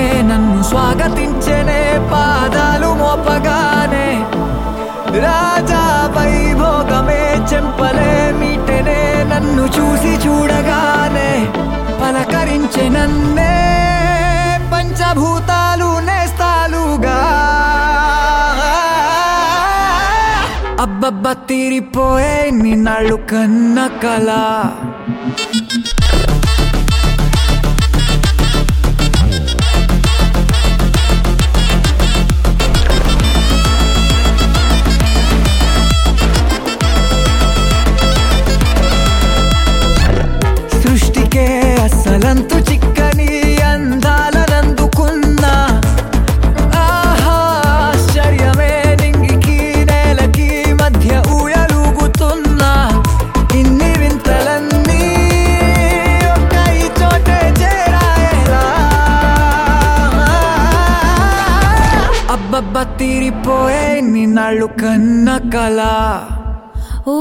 నన్ను స్వాగతించనే పాదాలు మోపగానే రాజా వైభోగమే చెంపలే మీటనే నన్ను చూసి చూడగానే పలకరించే నన్నే పంచభూతాలు నేస్తాలుగా అబ్బబ్బ తీరిపోయే నిన్నాళ్ళు కన్న కళ సృష్టికే అసలంతు చిక్కని అందాలనందుకున్నా ఆహా ఆశ్చర్యమే నింగికి నేలకి మధ్య ఊయలుగుతున్నా ఇన్ని వింతలన్నీ ఒక్క ఈ చోటే చేరాయేలా అబ్బబ్బ తీరిపోయే నిన్నాళ్ళు కన్న కళ ఓ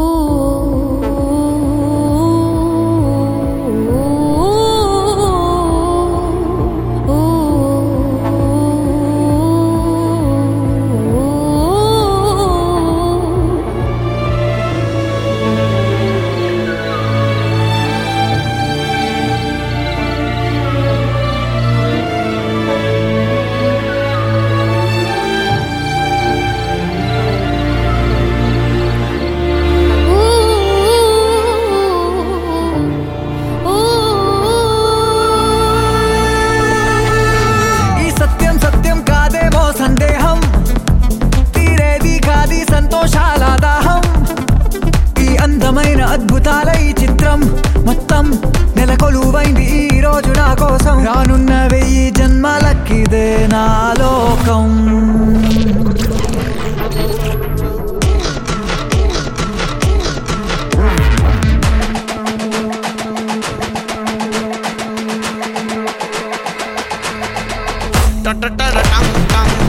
ఈ సత్యం సత్యం కాదేమో సందేహం తీరేది కాది సంతోషాల దాహం ఈ అందమైన అద్భుతాల ఈ చిత్రం మొత్తం నెలకొలువైంది ఈ రోజు నా కోసం రానున్న వెయ్యి జన్మలకిదే నా లోకం Ta ta ta ta tam tam